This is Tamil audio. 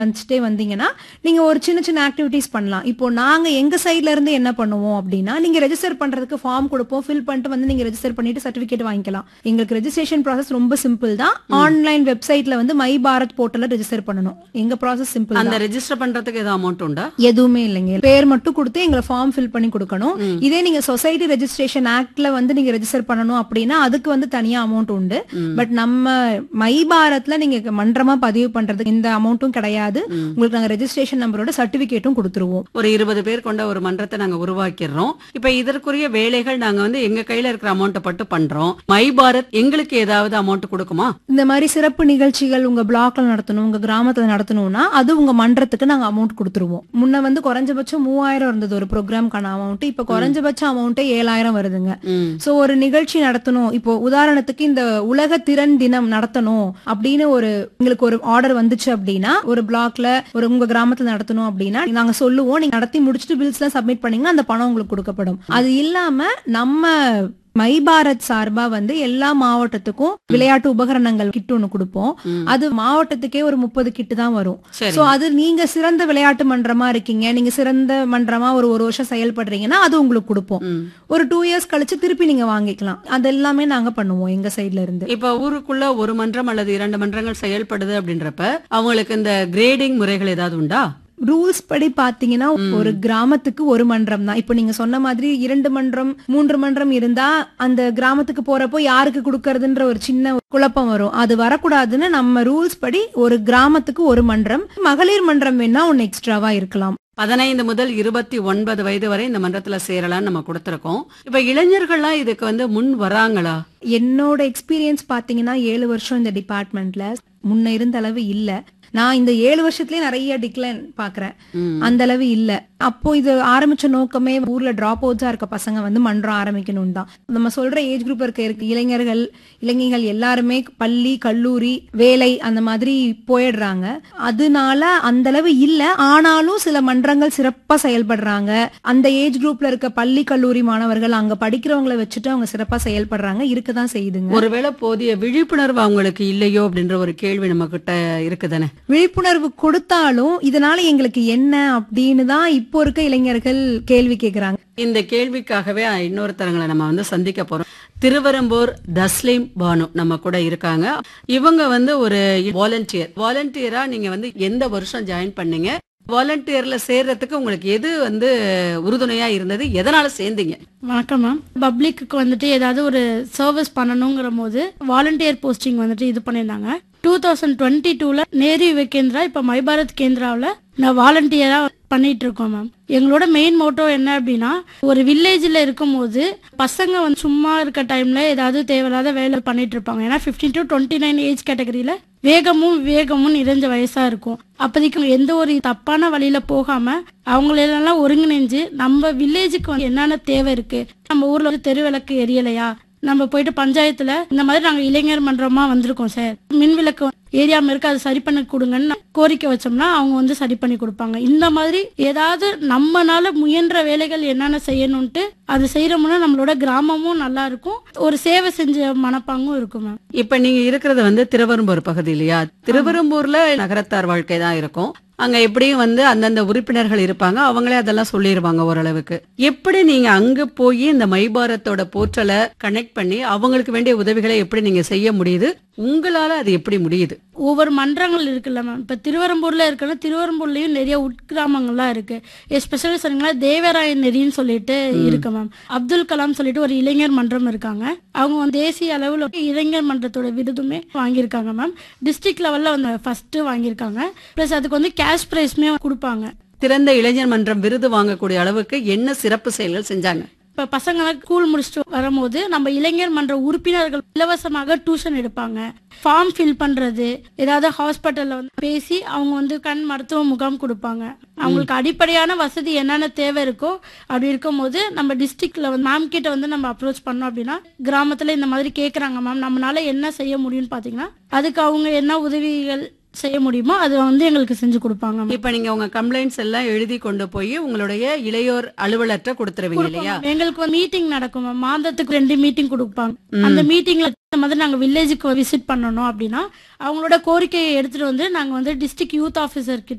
வந்துட்டே வந்தீங்கன்னா நீங்க ஒரு சின்ன சின்ன ஆக்டிவிட்டிஸ் பண்ணலாம் இப்போ நாங்க எங்க சைட்ல இருந்து என்ன பண்ணுவோம் அப்படின்னா நீங்க ரெஜிஸ்டர் பண்றதுக்கு ஃபார்ம் கொடுப்போம் ஃபில் பண்ணிட்டு வந்து நீங்க ரெஜிஸ்டர் பண்ணிட்டு சர்டிபிகேட் வாங்கிக்கலாம் எங்களுக்கு ரெஜிஸ்ட்ரேஷன் ப்ராசஸ் ரொம்ப சிம்பிள் தான் ஆன்லைன் வெப்சைட்ல வந்து மை பாரத் போர்ட்டல்ல ரெஜிஸ்டர் பண்ணணும் எங்க ப்ராசஸ் சிம்பிள் அந்த ரெஜிஸ்டர் பண்றதுக்கு ஏதாவது அமௌண்ட் உண்டா எதுவுமே இல்லைங்க பேர் மட்டும் கொடுத்து எங்களை ஃபார்ம் ஃபில் பண்ணி கொடுக்கணும் இதே நீங்க சொசைட்டி ரெஜிஸ்ட்ரேஷன் ஆக்ட்ல வந்து நீங்க ரெஜிஸ்டர் பண்ணணும் அப்படின்னா அதுக்கு வந்து தனியா அமௌண்ட் உண்டு பட் நம்ம மை பாரத்ல நீங்க மன்றமா பதிவு பண்றதுக்கு எந்த அமௌண்ட்டும் கிடையாது உங்களுக்கு நாங்க ரெஜிஸ்ட்ரேஷன் நம்பரோட சர்டிபிகேட்டும் கொடுத்துருவோம் ஒரு இருபது பேர் கொண்ட ஒரு மன்றத்தை நாங்க உருவாக்கிடுறோம் இப்ப இதற்குரிய வேலைகள் நாங்க வந்து எங்க கையில இருக்கிற அமௌண்ட்டை பட்டு பண்றோம் மை பாரத் எங்களுக்கு ஏதாவது அமௌண்ட் கொடுக்குமா இந்த மாதிரி சிறப்பு நிகழ்ச்சிகள் உங்க பிளாக்ல நடத்தணும் உங்க கிராமத்துல நடத்தணும்னா அது உங்க மன்றத்துக்கு நாங்க அமௌண்ட் கொடுத்துருவோம் முன்ன வந்து குறைஞ்சபட்சம் மூவாயிரம் இருந்தது ஒரு ப்ரோக்ராம்க்கான அமௌண்ட் இப்ப குறைஞ்சபட்ச அமௌண்ட்டே ஏழாயிரம் வருதுங்க ம். சோ ஒரு நிகழ்ச்சி நடத்தணும் இப்போ உதாரணத்துக்கு இந்த உலக திறன் தினம் நடத்தணும் அப்படின்னு ஒரு எங்களுக்கு ஒரு ஆர்டர் வந்துச்சு அப்படின்னா ஒரு பிளாக்ல ஒரு உங்க கிராமத்துல நடத்தணும் அப்படின்னா நாங்க சொல்லுவோம் நீங்க நடத்தி முடிச்சுட்டு பில்ஸ் எல்லாம் சப்மிட் பண்ணீங்கன்னா அந்த பணம் உங்களுக்கு கொடுக்கப்படும் அது இல்லாம நம்ம மை பாரத் சார்பா வந்து எல்லா மாவட்டத்துக்கும் விளையாட்டு உபகரணங்கள் கிட் ஒண்ணு கொடுப்போம் அது மாவட்டத்துக்கே ஒரு முப்பது கிட்டு தான் வரும் சரி சோ அது நீங்க சிறந்த விளையாட்டு மன்றமா இருக்கீங்க நீங்க சிறந்த மன்றமா ஒரு ஒரு வருஷம் செயல்படுறீங்கன்னா அது உங்களுக்கு கொடுப்போம் ம். ஒரு டூ இயர்ஸ் கழிச்சு திருப்பி நீங்க வாங்கிக்கலாம் அது எல்லாமே நாங்க பண்ணுவோம் எங்க சைடுல இருந்து இப்ப ஊருக்குள்ள ஒரு மன்றம் அல்லது இரண்டு மன்றங்கள் செயல்படுது அப்படின்றப்ப அவங்களுக்கு இந்த கிரேடிங் முறைகள் ஏதாவது உண்டா ரூல்ஸ் படி பாத்தீங்கன்னா ஒரு கிராமத்துக்கு ஒரு மன்றம் தான் இப்போ நீங்க சொன்ன மாதிரி இரண்டு மன்றம் மூன்று மன்றம் இருந்தா அந்த கிராமத்துக்கு போறப்போ யாருக்கு கொடுக்கறதுன்ற ஒரு சின்ன குழப்பம் வரும் அது வரக்கூடாதுன்னு நம்ம ரூல்ஸ் படி ஒரு கிராமத்துக்கு ஒரு மன்றம் மகளிர் மன்றம் வேணா ஒன்னு எக்ஸ்ட்ராவா இருக்கலாம் பதினைந்து முதல் இருபத்தி ஒன்பது வயது வரை இந்த மன்றத்துல சேரலாம்னு நம்ம கொடுத்திருக்கோம் இப்ப இளைஞர்கள்லாம் இதுக்கு வந்து முன் வராங்களா என்னோட எக்ஸ்பீரியன்ஸ் பாத்தீங்கன்னா ஏழு வருஷம் இந்த டிபார்ட்மெண்ட்ல முன்ன இருந்த அளவு இல்ல நான் இந்த ஏழு வருஷத்துலயே நிறைய டிக்ளைன் பாக்குறேன் ம். அந்த அளவு இல்ல அப்போ இது ஆரம்பிச்ச நோக்கமே ஊர்ல டிராப் அவுட்ஸா இருக்க பசங்க வந்து மன்றம் ஆரம்பிக்கணும் தான் நம்ம சொல்ற ஏஜ் குரூப் இருக்க இருக்க இளைஞர்கள் இளைஞர்கள் எல்லாருமே பள்ளி கல்லூரி வேலை அந்த மாதிரி போயிடுறாங்க அதனால அந்த அளவு இல்ல ஆனாலும் சில மன்றங்கள் சிறப்பா செயல்படுறாங்க அந்த ஏஜ் குரூப்ல இருக்க பள்ளி கல்லூரி மாணவர்கள் அங்க படிக்கிறவங்கள வச்சுட்டு அவங்க சிறப்பா செயல்படுறாங்க இருக்கதான் செய்யுதுங்க ஒருவேளை போதிய விழிப்புணர்வு அவங்களுக்கு இல்லையோ அப்படின்ற ஒரு கேள்வி நம்ம கிட்ட இருக்குதானே விழிப்புணர்வு கொடுத்தாலும் இதனால எங்களுக்கு என்ன அப்படின்னு தான் இப்போ இருக்க இளைஞர்கள் கேள்வி கேக்குறாங்க இந்த கேள்விக்காகவே இன்னொருத்தரங்களை நம்ம வந்து சந்திக்க போறோம் திருவரம்பூர் தஸ்லீம் பானு நம்ம கூட இருக்காங்க இவங்க வந்து ஒரு வாலண்டியர் வாலண்டியரா நீங்க வந்து எந்த வருஷம் ஜாயின் பண்ணீங்க வாலண்டியர்ல சேர்றதுக்கு உங்களுக்கு எது வந்து உறுதுணையா இருந்தது எதனால சேர்ந்தீங்க வணக்கம் மேம் பப்ளிக்கு வந்துட்டு ஏதாவது ஒரு சர்வீஸ் பண்ணணுங்கிற போது வாலண்டியர் போஸ்டிங் வந்துட்டு இது பண்ணியிருந்தாங்க டூ தௌசண்ட் டுவெண்ட்டி டூல நேரு யுவகேந்திரா இப்ப மை பாரத் கேந்திராவில் நான் வாலண்டியரா பண்ணிட்டு இருக்கோம் மேம் எங்களோட மெயின் மோட்டோ என்ன அப்படின்னா ஒரு வில்லேஜ்ல இருக்கும்போது பசங்க வந்து சும்மா இருக்க டைம்ல ஏதாவது தேவையில்லாத வேலை பண்ணிட்டு இருப்பாங்க ஏன்னா 15 டு டுவெண்ட்டி நைன் ஏஜ் கேட்டகரியில வேகமும் விவேகமும் நிறைஞ்ச வயசா இருக்கும் அப்போதைக்கு எந்த ஒரு தப்பான வழியில போகாம அவங்களெல்லாம் ஒருங்கிணைஞ்சு நம்ம வில்லேஜுக்கு வந்து என்னென்ன தேவை இருக்கு நம்ம ஊர்ல ஒரு தெருவிளக்கு எரியலையா நம்ம போயிட்டு பஞ்சாயத்துல இந்த மாதிரி நாங்க இளைஞர் மன்றமா வந்திருக்கோம் சார் மின் விளக்கு ஏரியாம இருக்கு அது சரி பண்ணி கொடுங்கன்னு கோரிக்கை வச்சோம்னா அவங்க வந்து சரி பண்ணி கொடுப்பாங்க இந்த மாதிரி ஏதாவது நம்மனால முயன்ற வேலைகள் என்னென்ன செய்யணும்ட்டு அது செய்யறோம்னா நம்மளோட கிராமமும் நல்லா இருக்கும் ஒரு சேவை செஞ்ச மனப்பாங்கும் இருக்கும் மேம் இப்ப நீங்க இருக்கிறது வந்து திருவரம்பூர் பகுதி இல்லையா திருவரம்பூர்ல நகரத்தார் வாழ்க்கை தான் இருக்கும் அங்க எப்படியும் வந்து அந்தந்த உறுப்பினர்கள் இருப்பாங்க அவங்களே அதெல்லாம் சொல்லிடுவாங்க ஓரளவுக்கு எப்படி நீங்க அங்க போய் இந்த மைபாரத்தோட போர்ட்டலை கனெக்ட் பண்ணி அவங்களுக்கு வேண்டிய உதவிகளை எப்படி நீங்க செய்ய முடியுது உங்களால அது எப்படி முடியுது ஒவ்வொரு மன்றங்கள் இருக்குல்ல மேம் இப்போ திருவரம்பூர்ல இருக்குன்னா திருவரம்பூர்லயும் நிறைய உட்கிராமங்கள்லாம் இருக்கு எஸ்பெஷலி சொன்னீங்களா தேவராய நெறின்னு சொல்லிட்டு இருக்கு மேம் அப்துல் கலாம் சொல்லிட்டு ஒரு இளைஞர் மன்றம் இருக்காங்க அவங்க வந்து தேசிய அளவில் இளைஞர் மன்றத்தோட விருதுமே வாங்கியிருக்காங்க மேம் டிஸ்ட்ரிக்ட் லெவல்ல வந்து ஃபர்ஸ்ட் வாங்கியிருக்காங்க ப்ளஸ் அதுக்கு வந்து கேஷ் ப்ரைஸ்மே கொடுப்பாங்க திறந்த இளைஞர் மன்றம் விருது வாங்கக்கூடிய அளவுக்கு என்ன சிறப்பு செயல்கள் செஞ்சாங்க இப்ப பசங்க ஸ்கூல் முடிச்சுட்டு வரும்போது நம்ம இளைஞர் மன்ற உறுப்பினர்கள் இலவசமாக டியூஷன் எடுப்பாங்க ஃபார்ம் ஃபில் பண்றது ஏதாவது ஹாஸ்பிட்டல்ல வந்து பேசி அவங்க வந்து கண் மருத்துவ முகாம் கொடுப்பாங்க அவங்களுக்கு அடிப்படையான வசதி என்னென்ன தேவை இருக்கோ அப்படி இருக்கும்போது நம்ம டிஸ்ட்ரிக்ட்ல வந்து மேம் கிட்ட வந்து நம்ம அப்ரோச் பண்ணோம் அப்படின்னா கிராமத்துல இந்த மாதிரி கேக்குறாங்க மேம் நம்மளால என்ன செய்ய முடியும்னு பாத்தீங்கன்னா அதுக்கு அவங்க என்ன உதவிகள் செய்ய முடியுமோ அது வந்து எங்களுக்கு செஞ்சு கொடுப்பாங்க ma'am. இப்ப நீங்க உங்க கம்ப்ளைண்ட்ஸ் எல்லாம் எழுதி கொண்டு போய் உங்களுடைய இளையோர் அலுவலர்கிட்ட கொடுத்துருவீங்க இல்லையா எங்களுக்கு வந்து மீட்டிங் நடக்கும் ma'am. மாதத்துக்கு ரெண்டு மீட்டிங் கொடுப்பாங்க அந்த மீட்டிங்ல இந்த மாதிரி நாங்கள் வில்லேஜுக்கு விசிட் பண்ணணும் அப்படின்னா அவங்களோட கோரிக்கையை எடுத்துகிட்டு வந்து நாங்கள் வந்து டிஸ்ட்ரிக்ட் யூத் ஆஃபீஸர் கிட்ட